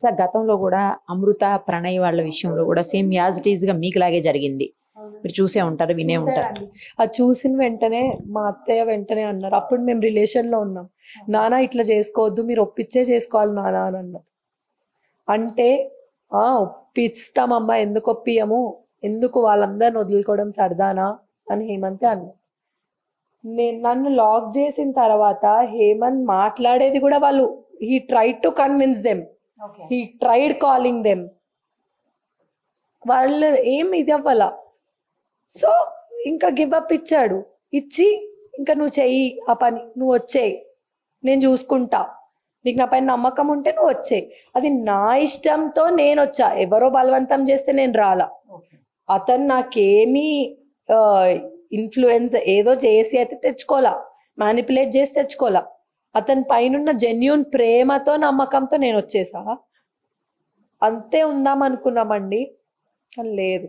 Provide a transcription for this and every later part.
Sir గతంలో కూడా అమృత ప్రణయ్ వాళ్ళ విషయంలో కూడా సేమ్ యాజ్ ఇట్ ఈజ్ గా మీకులాగే జరిగింది మీరు చూసే ఉంటారు వినే ఉంటారు చూశానండి. అది చూసిన వెంటనే మా అత్తయ్య వెంటనే అన్నారు అప్పుడు మేము రిలేషన్ లో ఉన్నాం నాన్న ఇట్లా చేసుకోవద్దు మీరు ఒప్పించే చేసుకోవాలి నాన్న అని అన్నారు అంటే ఆ ఒప్పిస్తామమ్మా ఎందుకు ఒప్పియము ఎందుకు వాళ్ళందరిని వదులుకోవడం సరదానా అని హేమంతే అన్నారు నేను నన్ను లాక్ చేసిన తర్వాత హేమంత్ మాట్లాడేది కూడా వాళ్ళు he tried to convince them he tried calling them వాళ్ళు ఏం ఇది అవ్వాల సో ఇంకా గివ్ అప్ ఇచ్చాడు ఇచ్చి ఇంకా నువ్వు చెయ్యి ఆ పని నువ్వు వచ్చేయి నేను చూసుకుంటా నీకు నా పైన నమ్మకం ఉంటే నువ్వు వచ్చేయి అది నా ఇష్టంతో నేను వచ్చా ఎవరో బలవంతం చేస్తే నేను రాలా అతను నాకేమీ ఇన్ఫ్లుయెన్స్ ఏదో చేసి అయితే తెచ్చుకోలా మ్యానిపులేట్ చేసి తెచ్చుకోలా అతని పైన జెన్యున్ ప్రేమతో నమ్మకంతో నేను వచ్చేసా అంతే ఉందాం అనుకున్నామండి కానీ లేదు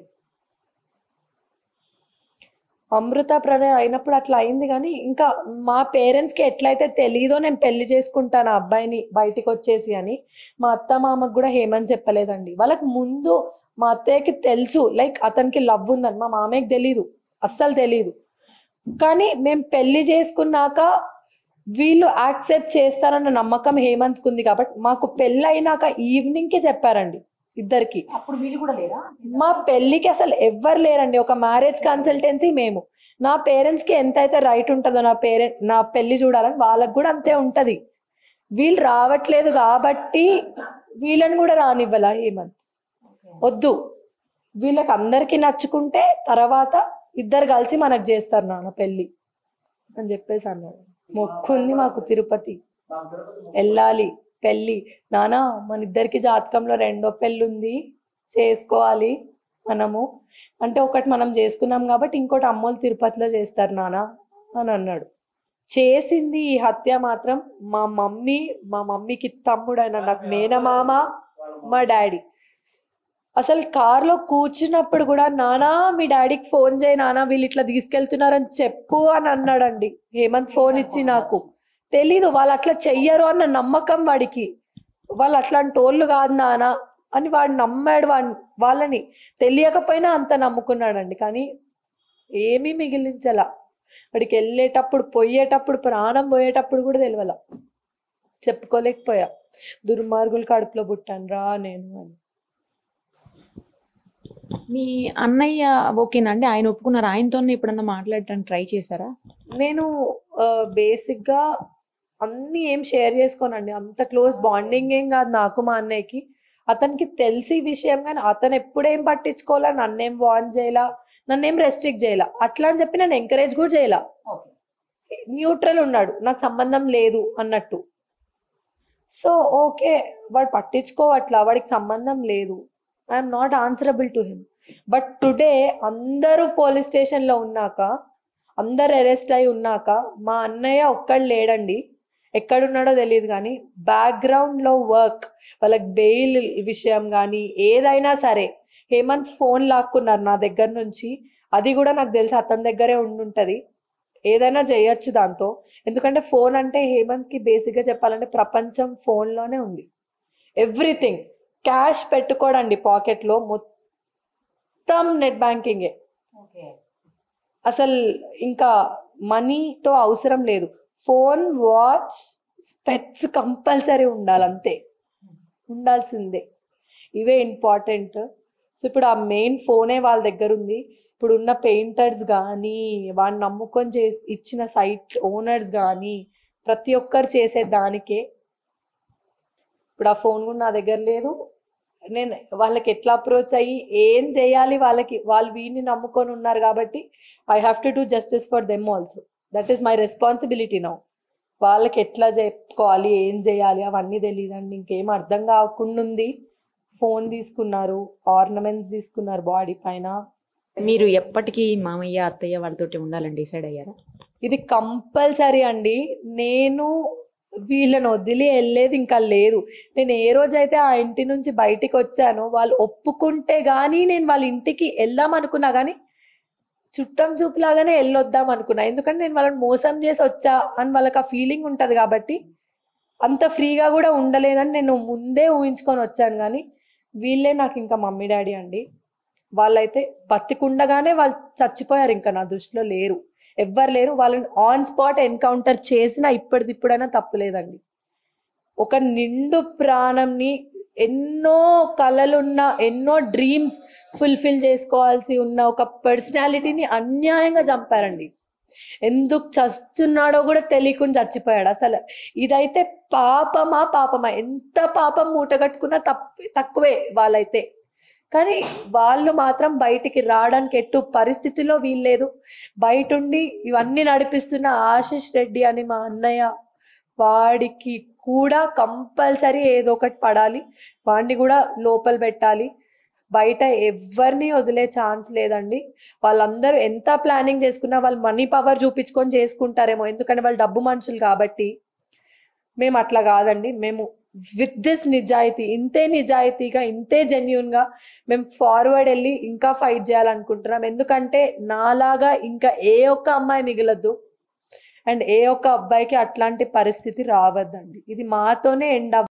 అమృత ప్రణయ్ అయినప్పుడు అట్లా అయింది కానీ ఇంకా మా పేరెంట్స్కి ఎట్లయితే తెలియదో నేను పెళ్లి చేసుకుంటాను ఆ అబ్బాయిని బయటికి వచ్చేసి అని మా అత్త మామకు కూడా హేమని చెప్పలేదండి వాళ్ళకి ముందు మా అత్తయ్యకి తెలుసు లైక్ అతనికి లవ్ ఉందని మా మామయ్యకి తెలీదు అస్సలు తెలీదు కానీ మేము పెళ్లి చేసుకున్నాక వీళ్ళు యాక్సెప్ట్ చేస్తారన్న నమ్మకం హేమంత్కి ఉంది కాబట్టి మాకు పెళ్ళి అయినాక ఈవినింగ్ కి చెప్పారండి ఇద్దరికి అప్పుడు వీళ్ళు కూడా లేరా మా పెళ్ళికి అసలు ఎవ్వరు లేరండి ఒక మ్యారేజ్ కన్సల్టెన్సీ మేము నా పేరెంట్స్ కి ఎంతైతే రైట్ ఉంటుందో నా పేరెంట్ నా పెళ్లి చూడాలని వాళ్ళకి కూడా అంతే ఉంటది వీళ్ళు రావట్లేదు కాబట్టి వీళ్ళని కూడా రానివ్వాల హేమంత్ వద్దు వీళ్ళకి అందరికి నచ్చుకుంటే తర్వాత ఇద్దరు కలిసి మనకు చేస్తారు నాన్న పెళ్ళి అని చెప్పేసి అన్నాడు మొక్కుంది మాకు తిరుపతి వెళ్ళాలి పెళ్ళి నానా మన ఇద్దరికి జాతకంలో రెండో పెళ్ళి ఉంది చేసుకోవాలి మనము అంటే ఒకటి మనం చేసుకున్నాం కాబట్టి ఇంకోటి అమ్మోళ్ళు తిరుపతిలో చేస్తారు నానా అని అన్నాడు చేసింది ఈ హత్య మాత్రం మా మమ్మీ మా మమ్మీకి తమ్ముడైన నాకు మేనమామ మా డాడీ అసలు కార్లో కూర్చున్నప్పుడు కూడా నానా మీ డాడీకి ఫోన్ చేయి నానా వీళ్ళు ఇట్లా తీసుకెళ్తున్నారని చెప్పు అని అన్నాడండి హేమంత్ ఫోన్ ఇచ్చి నాకు తెలీదు వాళ్ళు అట్లా చెయ్యరు అన్న నమ్మకం వాడికి వాళ్ళు అట్లాంటి టోళ్ళు కాదు నానా అని వాడు నమ్మాడు వాడిని వాళ్ళని తెలియకపోయినా అంత నమ్ముకున్నాడండి కానీ ఏమీ మిగిలించల వాడికి వెళ్ళేటప్పుడు పోయేటప్పుడు ప్రాణం పోయేటప్పుడు కూడా తెలియల చెప్పుకోలేకపోయా దుర్మార్గులు కడుపులో పుట్టాను రా నేను అని మీ అన్నయ్య ఓకేనా అండి ఆయన ఒప్పుకున్నారు ఆయనతోనే ఎప్పుడన్నా మాట్లాడటానికి ట్రై చేశారా నేను బేసిక్ గా అన్ని ఏం షేర్ చేసుకోనండి అంత క్లోజ్ బాండింగ్ ఏం కాదు నాకు మా అన్నయ్యకి అతనికి తెలిసి విషయం కానీ అతను ఎప్పుడేం పట్టించుకోవాలా నన్నేం వాన్ చేయాలా నన్నేం రెస్ట్రిక్ట్ చేయాల అట్లా అని చెప్పి నన్ను ఎంకరేజ్ కూడా చేయాల న్యూట్రల్ ఉన్నాడు నాకు సంబంధం లేదు అన్నట్టు సో ఓకే వాడు పట్టించుకోవట్లా వాడికి సంబంధం లేదు I'm not answerable to him but today అందరూ పోలీస్ స్టేషన్ లో ఉన్నాక అందరు అరెస్ట్ అయి ఉన్నాక మా అన్నయ్య ఒక్కడు లేడండి ఎక్కడున్నాడో తెలియదు కానీ బ్యాక్గ్రౌండ్ లో వర్క్ వాళ్ళకి బెయిల్ విషయం కానీ ఏదైనా సరే హేమంత్ ఫోన్ లాక్కున్నారు నా దగ్గర నుంచి అది కూడా నాకు తెలిసి అతని దగ్గరే ఉండుంటది ఏదైనా చేయొచ్చు దాంతో ఎందుకంటే ఫోన్ అంటే హేమంత్ కి బేసిక్ గా చెప్పాలంటే ప్రపంచం ఫోన్ లోనే ఉంది ఎవ్రీథింగ్ క్యాష్ పెట్టుకోడండి పాకెట్ లో మొత్తం నెట్ బ్యాంకింగే అసలు ఇంకా మనీతో అవసరం లేదు ఫోన్ వాచ్ స్పెట్స్ కంపల్సరీ ఉండాలి అంతే ఉండాల్సిందే ఇవే ఇంపార్టెంట్ సో ఇప్పుడు ఆ మెయిన్ ఫోనే వాళ్ళ దగ్గర ఉంది ఇప్పుడు ఉన్న పెయింటర్స్ కానీ వాడిని నమ్ముకొని చేసి ఇచ్చిన సైట్ ఓనర్స్ కానీ ప్రతి ఒక్కరు చేసే దానికే ఇప్పుడు ఆ ఫోన్ కూడా నా దగ్గర లేదు నేను వాళ్ళకి ఎట్లా అప్రోచ్ అయ్యి ఏం చేయాలి వాళ్ళకి వాళ్ళు వీడిని నమ్ముకొని ఉన్నారు కాబట్టి I have to do justice for them also that is my responsibility now వాళ్ళకి ఎట్లా చెప్పుకోవాలి ఏం చేయాలి అవన్నీ తెలియదండి ఇంకేం అర్థం కాకుండా ఉంది ఫోన్ తీసుకున్నారు ఆర్నమెంట్స్ తీసుకున్నారు బాడీ పైన మీరు ఎప్పటికీ మామయ్య అత్తయ్య వాళ్ళతోటి ఉండాలని డిసైడ్ అయ్యారా ఇది కంపల్సరీ అండి నేను వీళ్ళని వదిలి వెళ్ళేది ఇంకా లేదు నేను ఏ రోజైతే ఆ ఇంటి నుంచి బయటికి వచ్చానో వాళ్ళు ఒప్పుకుంటే గానీ నేను వాళ్ళ ఇంటికి వెళ్దాం అనుకున్నా కానీ చుట్టం చూపులాగానే వెళ్ళొద్దాం అనుకున్నా ఎందుకంటే నేను వాళ్ళని మోసం చేసి వచ్చా అని వాళ్ళకి ఆ ఫీలింగ్ ఉంటది కాబట్టి అంత ఫ్రీగా కూడా ఉండలేనని నేను ముందే ఊహించుకొని వచ్చాను కానీ వీళ్ళే నాకు ఇంకా మమ్మీ డాడీ అండి వాళ్ళైతే బతికుండగానే వాళ్ళు చచ్చిపోయారు ఇంకా నా దృష్టిలో లేరు ఎవ్వరు లేరు వాళ్ళని ఆన్ స్పాట్ ఎన్కౌంటర్ చేసినా ఇప్పటిది ఇప్పుడైనా తప్పులేదండి ఒక నిండు ప్రాణంని ఎన్నో కలలున్న ఎన్నో డ్రీమ్స్ ఫుల్ఫిల్ చేసుకోవాల్సి ఉన్న ఒక పర్సనాలిటీని అన్యాయంగా చంపారండి ఎందుకు చస్తున్నాడో కూడా తెలియకుండా చచ్చిపోయాడు అసలు ఇదైతే పాపమా పాపమా ఎంత పాపం మూటగట్టుకున్నా తప్ప తక్కువే వాళ్ళైతే కానీ వాళ్ళు మాత్రం బయటికి రావడానికి ఎట్టు పరిస్థితిలో వీల్లేదు బయట ఉండి ఇవన్నీ నడిపిస్తున్న ఆశిష్ రెడ్డి అని మా అన్నయ్య వాడికి కూడా కంపల్సరీ ఏదో ఒకటి పడాలి వాడిని కూడా లోపల పెట్టాలి బయట ఎవరిని వదిలే ఛాన్స్ లేదండి వాళ్ళందరూ ఎంత ప్లానింగ్ చేసుకున్నా వాళ్ళు మనీ పవర్ చూపించుకొని చేసుకుంటారేమో ఎందుకంటే వాళ్ళు డబ్బు మనుషులు కాబట్టి మేము అట్లా కాదండి మేము విత్ దిస్ నిజాయితీ ఇంతే నిజాయితీగా ఇంతే జెన్యున్ గా మేము ఫార్వర్డ్ వెళ్ళి ఇంకా ఫైట్ చేయాలనుకుంటున్నాం ఎందుకంటే నాలాగా ఇంకా ఏ ఒక్క అమ్మాయి మిగలద్దు అండ్ ఏ ఒక్క అబ్బాయికి అట్లాంటి పరిస్థితి రావద్దండి ఇది మాతోనే ఎండ్